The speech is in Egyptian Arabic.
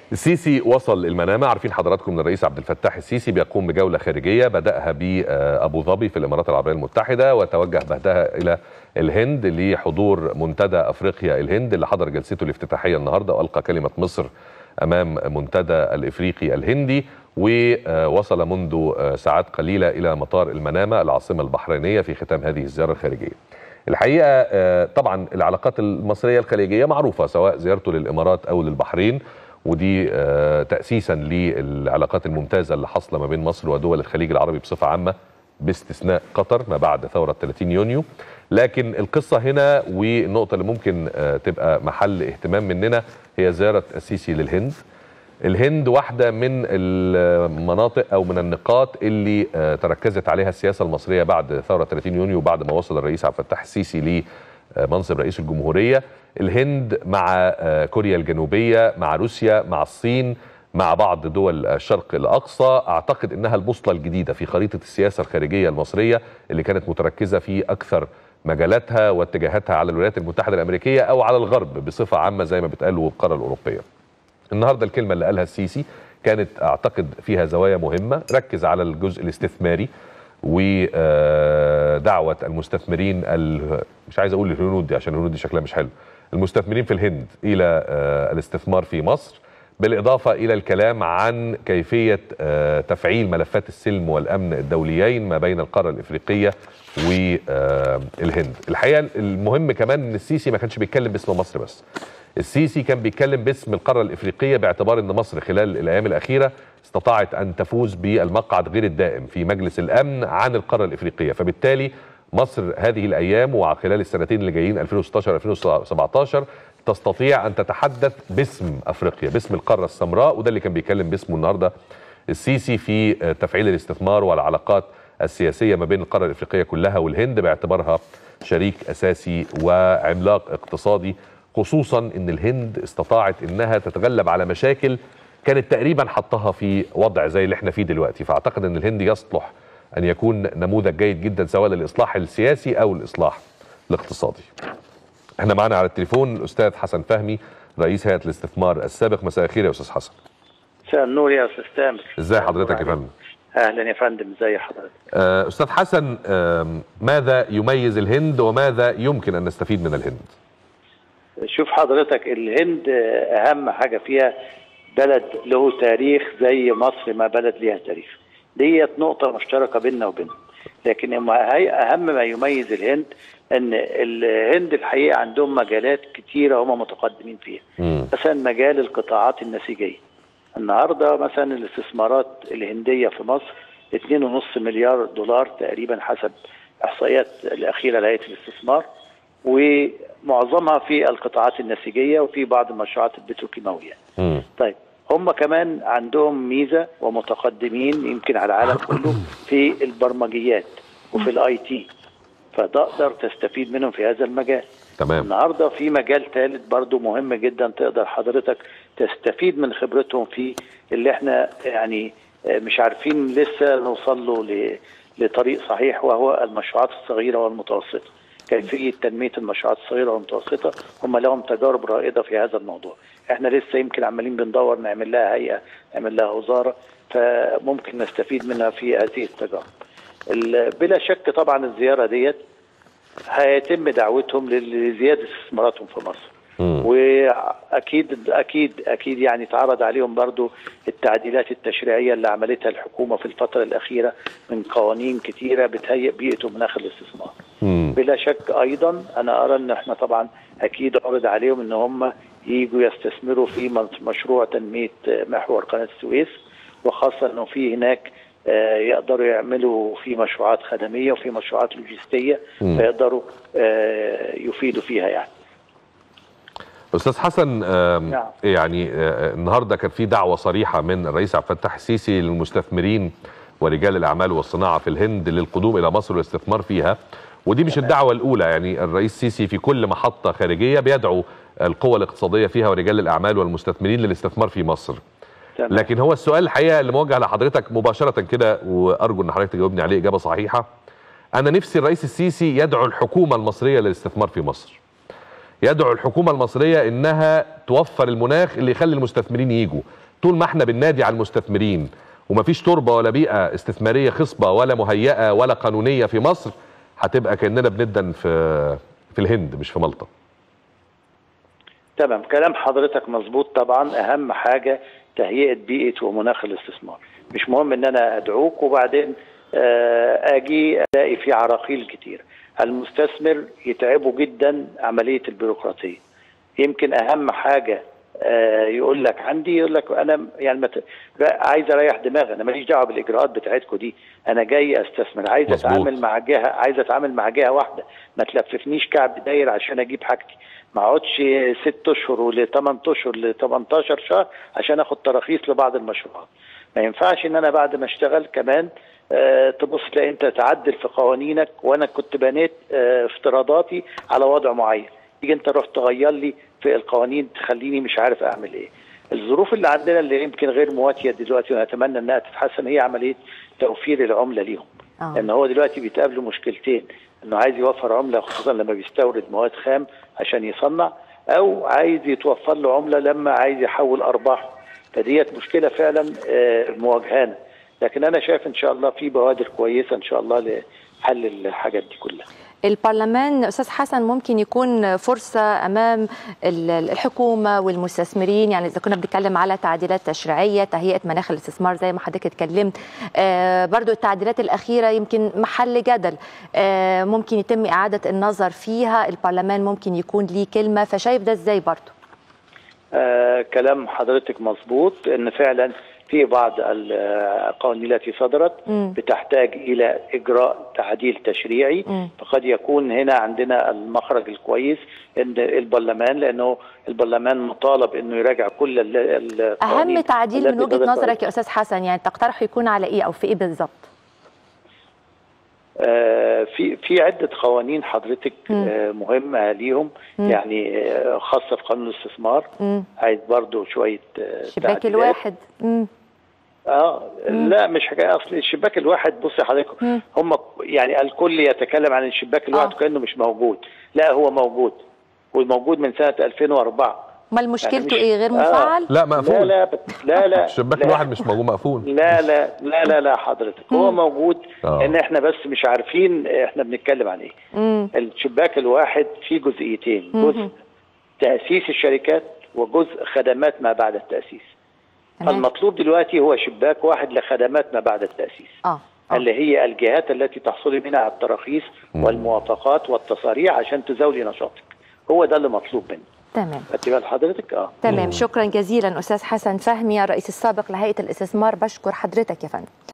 السيسي وصل المنامة عارفين حضراتكم ان الرئيس عبد الفتاح السيسي بيقوم بجولة خارجية بدأها بأبو ظبي في الإمارات العربية المتحدة وتوجه بعدها إلى الهند لحضور منتدى أفريقيا الهند اللي حضر جلسته الافتتاحية النهاردة وألقى كلمة مصر أمام منتدى الإفريقي الهندي ووصل منذ ساعات قليلة إلى مطار المنامة العاصمة البحرينية في ختام هذه الزيارة الخارجية الحقيقة طبعا العلاقات المصرية الخليجية معروفة سواء زيارته للإمارات أو للبحرين ودي تأسيسا للعلاقات الممتازة اللي حصل ما بين مصر ودول الخليج العربي بصفة عامة باستثناء قطر ما بعد ثورة 30 يونيو لكن القصة هنا والنقطة اللي ممكن تبقى محل اهتمام مننا هي زيارة السيسي للهند الهند واحدة من المناطق أو من النقاط اللي تركزت عليها السياسة المصرية بعد ثورة 30 يونيو بعد ما وصل الرئيس عبد الفتاح السيسي لمنصب رئيس الجمهورية الهند مع كوريا الجنوبية مع روسيا مع الصين مع بعض دول الشرق الأقصى أعتقد أنها البوصلة الجديدة في خريطة السياسة الخارجية المصرية اللي كانت متركزة في أكثر مجالاتها واتجاهاتها على الولايات المتحدة الأمريكية أو على الغرب بصفة عامة زي ما بتقال والقارة الأوروبية النهاردة الكلمة اللي قالها السيسي كانت أعتقد فيها زوايا مهمة ركز على الجزء الاستثماري ودعوة المستثمرين مش عايز أقول الهنود دي عشان الهنود دي شكلها مش حلو المستثمرين في الهند إلى الاستثمار في مصر بالإضافة إلى الكلام عن كيفية تفعيل ملفات السلم والأمن الدوليين ما بين القارة الإفريقية والهند الحقيقة المهم كمان أن السيسي ما كانش بيتكلم باسم مصر بس السيسي كان بيتكلم باسم القارة الإفريقية باعتبار أن مصر خلال الأيام الأخيرة استطاعت أن تفوز بالمقعد غير الدائم في مجلس الأمن عن القارة الإفريقية فبالتالي مصر هذه الأيام وخلال السنتين اللي جايين 2016-2017 تستطيع أن تتحدث باسم أفريقيا باسم القارة السمراء وده اللي كان بيتكلم باسمه النهاردة السيسي في تفعيل الاستثمار والعلاقات السياسية ما بين القارة الإفريقية كلها والهند باعتبارها شريك أساسي وعملاق اقتصادي خصوصا أن الهند استطاعت أنها تتغلب على مشاكل كانت تقريبا حطها في وضع زي اللي احنا فيه دلوقتي فأعتقد أن الهند يصلح أن يكون نموذج جيد جدا سواء للإصلاح السياسي أو الإصلاح الاقتصادي احنا معانا على التليفون الاستاذ حسن فهمي رئيس هيئه الاستثمار السابق مساء الخير يا استاذ حسن مساء النور يا استاذ تامر ازي حضرتك يا فندم اهلا يا فندم ازي حضرتك آه استاذ حسن آه ماذا يميز الهند وماذا يمكن ان نستفيد من الهند شوف حضرتك الهند اهم حاجه فيها بلد له تاريخ زي مصر ما بلد ليها تاريخ ديت نقطه مشتركه بيننا وبينهم لكن اهم ما يميز الهند ان الهند الحقيقه عندهم مجالات كتيره هم متقدمين فيها مم. مثلا مجال القطاعات النسيجيه النهارده مثلا الاستثمارات الهنديه في مصر 2.5 مليار دولار تقريبا حسب احصائيات الاخيره لهيئه الاستثمار ومعظمها في القطاعات النسيجيه وفي بعض المشروعات البتروكيماويه. مم. طيب هم كمان عندهم ميزه ومتقدمين يمكن على العالم كله في البرمجيات وفي الاي تي فتقدر تستفيد منهم في هذا المجال تمام النهارده في مجال ثالث برضو مهم جدا تقدر حضرتك تستفيد من خبرتهم فيه اللي احنا يعني مش عارفين لسه نوصل له ل- لطريق صحيح وهو المشروعات الصغيره والمتوسطه كيفيه تنميه المشروعات الصغيره والمتوسطه هم لهم تجارب رائده في هذا الموضوع احنا لسه يمكن عمالين بندور نعمل لها هيئه نعمل لها وزاره فممكن نستفيد منها في هذه التجارب ال- بلا شك طبعا الزياره ديت هيتم دعوتهم لزياده استثماراتهم في مصر مم. واكيد اكيد اكيد يعني اتعرض عليهم برضو التعديلات التشريعيه اللي عملتها الحكومه في الفتره الاخيره من قوانين كتيره بتهيئ بيئه ومناخ الاستثمار. مم. بلا شك ايضا انا ارى ان احنا طبعا اكيد عرض عليهم ان هم يجوا يستثمروا في مشروع تنميه محور قناه السويس وخاصه انه في هناك آه، يقدروا يعملوا في مشروعات خدميه وفي مشروعات لوجستيه مم. فيقدروا آه، يفيدوا فيها يعني. استاذ حسن آم، نعم. يعني آه، النهارده كان في دعوه صريحه من الرئيس عبد الفتاح السيسي للمستثمرين ورجال الاعمال والصناعه في الهند للقدوم الى مصر والاستثمار فيها ودي مش الدعوه الاولى يعني الرئيس السيسي في كل محطه خارجيه بيدعو القوى الاقتصاديه فيها ورجال الاعمال والمستثمرين للاستثمار في مصر تمام. لكن هو السؤال الحقيقه اللي موجه لحضرتك مباشره كده وارجو ان حضرتك تجاوبني عليه اجابه صحيحه انا نفسي الرئيس السيسي يدعو الحكومه المصريه للاستثمار في مصر يدعو الحكومه المصريه انها توفر المناخ اللي يخلي المستثمرين يجوا طول ما احنا بننادي على المستثمرين ومفيش تربه ولا بيئه استثماريه خصبه ولا مهيئه ولا قانونيه في مصر هتبقى كاننا بندن في في الهند مش في مالطا تمام كلام حضرتك مظبوط طبعا اهم حاجه تهيئه بيئه ومناخ الاستثمار مش مهم ان انا ادعوك وبعدين آه، اجي الاقي في عراقيل كتير المستثمر يتعبه جدا عمليه البيروقراطيه يمكن اهم حاجه آه، يقول لك عندي يقول لك انا يعني مت... عايز اريح دماغي انا ماليش دعوه بالاجراءات بتاعتكم دي انا جاي استثمر عايز مظبوط. اتعامل مع جهه عايز اتعامل مع جهه واحده ما تلففنيش كعب داير عشان اجيب حاجتي ما اقعدش ست اشهر ول 8 اشهر ل 18 شهر عشان اخد تراخيص لبعض المشروعات ما ينفعش ان انا بعد ما اشتغل كمان آه، تبص تلاقي انت تعدل في قوانينك وانا كنت بنيت آه، افتراضاتي على وضع معين تيجي انت رحت تغير لي في القوانين تخليني مش عارف اعمل ايه الظروف اللي عندنا اللي يمكن غير مواتيه دلوقتي ونتمنى انها تتحسن هي عمليه توفير العمله ليهم آه. لان هو دلوقتي بيتقابله مشكلتين انه عايز يوفر عمله خصوصا لما بيستورد مواد خام عشان يصنع او عايز يتوفر له عمله لما عايز يحول ارباحه فديت مشكله فعلا آه، مواجهانا لكن انا شايف ان شاء الله في بوادر كويسه ان شاء الله لحل الحاجات دي كلها البرلمان استاذ حسن ممكن يكون فرصه امام ال- الحكومه والمستثمرين يعني اذا كنا بنتكلم على تعديلات تشريعيه تهيئه مناخ الاستثمار زي ما حضرتك اتكلمت آه برضو التعديلات الاخيره يمكن محل جدل آه ممكن يتم اعاده النظر فيها البرلمان ممكن يكون ليه كلمه فشايف ده ازاي برضو آه كلام حضرتك مظبوط ان فعلا في بعض القوانين التي صدرت مم. بتحتاج الى اجراء تعديل تشريعي مم. فقد يكون هنا عندنا المخرج الكويس ان البرلمان لانه البرلمان مطالب انه يراجع كل ال- القوانين اهم تعديل من التي وجهه صدرت. نظرك يا استاذ حسن يعني تقترح يكون على ايه او في ايه بالظبط آه، في في عده قوانين حضرتك مم. آه، مهمه ليهم مم. يعني آه، خاصه في قانون الاستثمار مم. عايز برضو شويه آه، شباك تعديلات. الواحد مم. اه لا مش حكايه اصل الشباك الواحد بص يا حضرتك مم. هم يعني الكل يتكلم عن الشباك الواحد آه. كانه مش موجود لا هو موجود وموجود من سنه 2004 امال مشكلته مش- ايه غير آه. مفعل لا مقفول لا لا لا لا الشباك لا. الواحد مش موجود مقفول لا لا لا لا لا حضرتك هو مم. موجود آه. ان احنا بس مش عارفين احنا بنتكلم عن ايه مم. الشباك الواحد فيه جزئيتين مم. جزء تاسيس الشركات وجزء خدمات ما بعد التاسيس تمام المطلوب دلوقتي هو شباك واحد لخدمات ما بعد التاسيس اه آه. اللي هي الجهات التي تحصلي منها على التراخيص مم. والموافقات والتصاريح عشان تزاولي نشاطك هو ده اللي مطلوب منه تمام خدتي بال حضرتك اه تمام مم. شكرا جزيلا استاذ حسن فهمي الرئيس السابق لهيئه الاستثمار بشكر حضرتك يا فندم